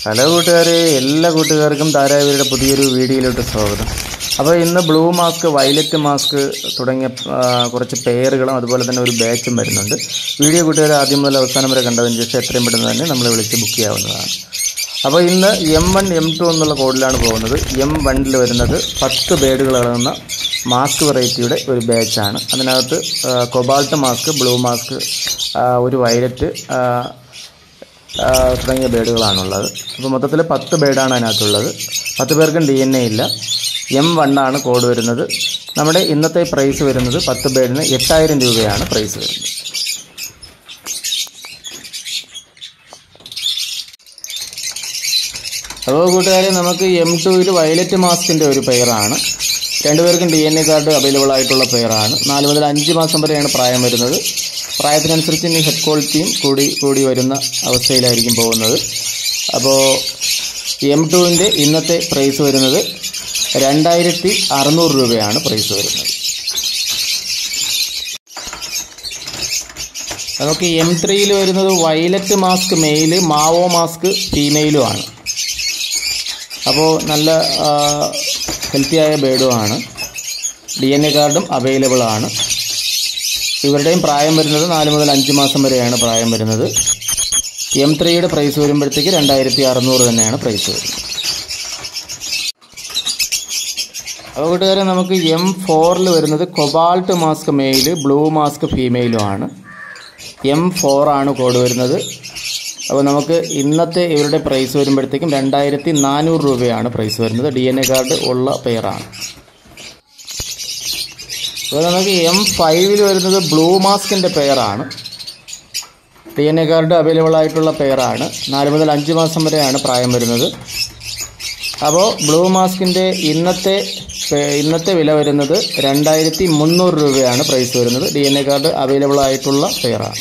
hello കൂട്ടുകാരെ എല്ലാ കൂട്ടുകാർക്കും ധാരാവിയുടെ പുതിയൊരു വീഡിയോയിലോട്ട് സ്വാഗതം അപ്പോൾ ഇന്ന് ബ്ലൂ മാസ്ക് വയലറ്റ് മാസ്ക് തുടങ്ങിയ ആ, കുറച്ച് പെയറുകളും അതുപോലെ തന്നെ ഒരു ബാച്ചും വരുന്നുണ്ട് വീഡിയോ കൂട്ടുകാർ ആദ്യം മുതൽ അവസാനം വരെ കണ്ടതിന് ശേഷം എത്രയും പെട്ടെന്ന് തന്നെ നമ്മളെ വിളിച്ച് ബുക്ക് ചെയ്യാവുന്നതാണ് അപ്പോൾ ഇന്ന് എം വൺ എം ടു എന്നുള്ള കോഡിലാണ് പോകുന്നത് എം വണ്ണിൽ വരുന്നത് പത്ത് ബേഡുകൾ അടങ്ങുന്ന മാസ്ക് വെറൈറ്റിയുടെ ഒരു ബാച്ചാണ് അതിനകത്ത് കൊബാൾട്ട് മാസ്ക് ബ്ലൂ മാസ്ക് ഒരു വയലറ്റ് ആ, ആ, തുടങ്ങിയ ബേഡുകളാണുള്ളത് അപ്പോൾ മൊത്തത്തിൽ പത്ത് ബേഡാണ് അതിനകത്തുള്ളത് പത്ത് പേർക്കും ഡി എൻ എ ഇല്ല എം വണ്ണാണ് കോഡ് വരുന്നത് നമ്മുടെ ഇന്നത്തെ പ്രൈസ് വരുന്നത് പത്ത് ബേഡിന് എട്ടായിരം രൂപയാണ് പ്രൈസ് വരുന്നത് അപ്പോൾ കൂട്ടുകാരെ നമുക്ക് എം ടുവിൽ വയലറ്റ് മാസ്കിൻ്റെ ഒരു പെയറാണ് രണ്ടുപേർക്കും D N A card available ആയിട്ടുള്ള പെയറാണ് നാല് മുതൽ അഞ്ച് മാസം വരെയാണ് പ്രായം വരുന്നത് പ്രായത്തിനനുസരിച്ച് ഇനി ഹെഡ് ക്വാളിറ്റിയും കൂടി കൂടി വരുന്ന അവസ്ഥയിലായിരിക്കും പോകുന്നത് അപ്പോൾ എം ടുവിൻ്റെ ഇന്നത്തെ പ്രൈസ് വരുന്നത് രണ്ടായിരത്തി അറുന്നൂറ് രൂപയാണ് പ്രൈസ് വരുന്നത് നമുക്ക് എം ത്രീയിൽ വരുന്നത് വയലറ്റ് മാസ്ക് മെയില് മാവോ മാസ്ക് ഫീമെയിലുമാണ് അപ്പോൾ നല്ല ഹെൽത്തിയായ ബേഡുമാണ് ഡി എൻ എ കാർഡും അവൈലബിൾ ആണ് ഇവരുടെയും പ്രായം വരുന്നത് നാല് മുതൽ അഞ്ച് മാസം വരെയാണ് പ്രായം വരുന്നത് എം ത്രീയുടെ പ്രൈസ് വരുമ്പോഴത്തേക്ക് രണ്ടായിരത്തി അറുന്നൂറ് തന്നെയാണ് പ്രൈസ് വരുന്നത് അപ്പോൾ കൂട്ടുകാരെ നമുക്ക് എം ഫോറിൽ വരുന്നത് cobalt mask male blue mask ഫീമെയിലും ആണ് എം ഫോർ ആണ് കോഡ് വരുന്നത് അപ്പോൾ നമുക്ക് ഇന്നത്തെ ഇവരുടെ പ്രൈസ് വരുമ്പോഴത്തേക്കും രണ്ടായിരത്തി നാനൂറ് രൂപയാണ് പ്രൈസ് വരുന്നത് ഡി എൻ എ കാർഡ് ഉള്ള പെയറാണ് അപ്പോൾ നമുക്ക് എം ഫൈവിൽ വരുന്നത് ബ്ലൂ മാസ്കിൻ്റെ പെയറാണ് D N A card available ആയിട്ടുള്ള പെയറാണ് നാല് മുതൽ അഞ്ച് മാസം വരെയാണ് പ്രായം വരുന്നത് അപ്പോൾ ബ്ലൂ മാസ്കിൻ്റെ ഇന്നത്തെ പേ- ഇന്നത്തെ വില വരുന്നത് രണ്ടായിരത്തി മുന്നൂറ് രൂപയാണ് പ്രൈസ് വരുന്നത് D N A card available ആയിട്ടുള്ള പെയറാണ്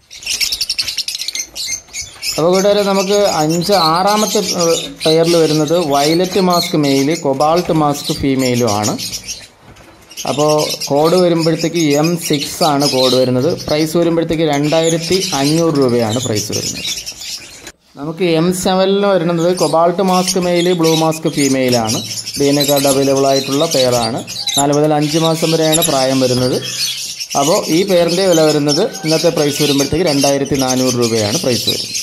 അപ്പോൾ കൂട്ടുകാരെ നമുക്ക് അഞ്ച് ആറാമത്തെ പെയറിൽ വരുന്നത് violet mask male cobalt mask ഫീമെയിലും ആണ് അപ്പോൾ കോഡ് വരുമ്പോഴത്തേക്ക് എം സിക്സ് ആണ് കോഡ് വരുന്നത് പ്രൈസ് വരുമ്പോഴത്തേക്ക് രണ്ടായിരത്തി അഞ്ഞൂറ് രൂപയാണ് പ്രൈസ് വരുന്നത് നമുക്ക് എം സെവനിൽ വരുന്നത് cobalt mask male blue mask ഫീമെയിലാണ് D N A card available ആയിട്ടുള്ള പെയറാണ് നാല് മുതൽ അഞ്ച് മാസം വരെയാണ് പ്രായം വരുന്നത് അപ്പോൾ ഈ പെയറിൻ്റെ വില വരുന്നത് ഇന്നത്തെ പ്രൈസ് വരുമ്പോഴത്തേക്ക് രണ്ടായിരത്തി നാനൂറ് രൂപയാണ് പ്രൈസ് വരുന്നത്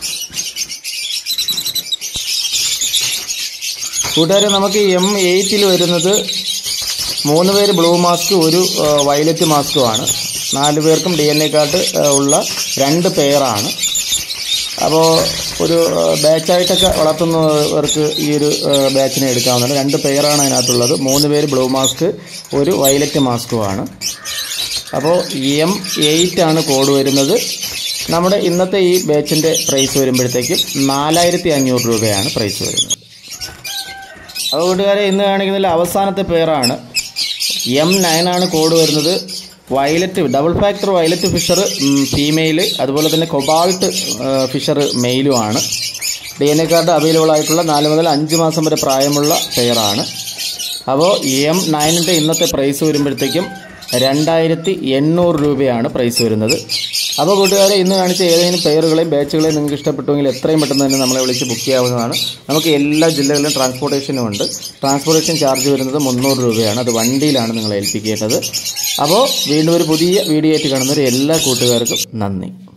കൂട്ടുകാരെ നമുക്ക് എം എയ്റ്റിൽ വരുന്നത് മൂന്ന് പേര് ബ്ലൂ മാസ്ക് ഒരു ആ, വയലറ്റ് മാസ്കുമാണ് നാല് പേർക്കും ഡി എൻ എ കാർഡ് ആ, ഉള്ള രണ്ട് പെയറാണ് അപ്പോൾ ഒരു ആ, ബാച്ചായിട്ടൊക്കെ വളർത്തുന്നവർക്ക് ഈ ഒരു ആ, ബാച്ചിനെ എടുക്കാവുന്നതാണ് രണ്ട് പെയറാണ് അതിനകത്തുള്ളത് മൂന്ന് പേര് ബ്ലൂ മാസ്ക് ഒരു വയലറ്റ് മാസ്കുമാണ് അപ്പോൾ എം എയ്റ്റ് ആണ് കോഡ് വരുന്നത് നമ്മുടെ ഇന്നത്തെ ഈ ബാച്ചിൻ്റെ പ്രൈസ് വരുമ്പോഴത്തേക്കും നാലായിരത്തി അഞ്ഞൂറ് രൂപയാണ് പ്രൈസ് വരുന്നത് അപ്പോൾ കൂട്ടുകാരെ ഇന്ന് കാണിക്കുന്നതിൽ അവസാനത്തെ പേരാണ് എം നയൻ ആണ് കോഡ് വരുന്നത് violet double factor violet fisher female അതുപോലെ തന്നെ കൊബാൾട്ട് ഫിഷർ മെയിലുമാണ് D N A card available ആയിട്ടുള്ള നാല് മുതൽ അഞ്ച് മാസം വരെ പ്രായമുള്ള പെയറാണ് അപ്പോൾ എം നയനിൻ്റെ ഇന്നത്തെ പ്രൈസ് വരുമ്പോഴത്തേക്കും രണ്ടായിരത്തി എണ്ണൂറ് രൂപയാണ് പ്രൈസ് വരുന്നത് അപ്പോൾ കൂട്ടുകാരെ ഇന്ന് കാണിച്ച ഏതെങ്കിലും പെയറുകളെയും ബാച്ചുകളെയും നിങ്ങൾക്ക് ഇഷ്ടപ്പെട്ടുവെങ്കിൽ എത്രയും പെട്ടെന്ന് തന്നെ നമ്മളെ വിളിച്ച് ബുക്ക് ചെയ്യാവുന്നതാണ് നമുക്ക് എല്ലാ ജില്ലകളിലും ട്രാൻസ്പോർട്ടേഷനും ഉണ്ട് ട്രാൻസ്പോർട്ടേഷൻ ചാർജ് വരുന്നത് മുന്നൂറ് രൂപയാണ് അത് വണ്ടിയിലാണ് നിങ്ങളെ ഏൽപ്പിക്കേണ്ടത് അപ്പോൾ വീണ്ടും ഒരു പുതിയ വീഡിയോ ആയിട്ട് കാണുന്നവർ എല്ലാ കൂട്ടുകാർക്കും നന്ദി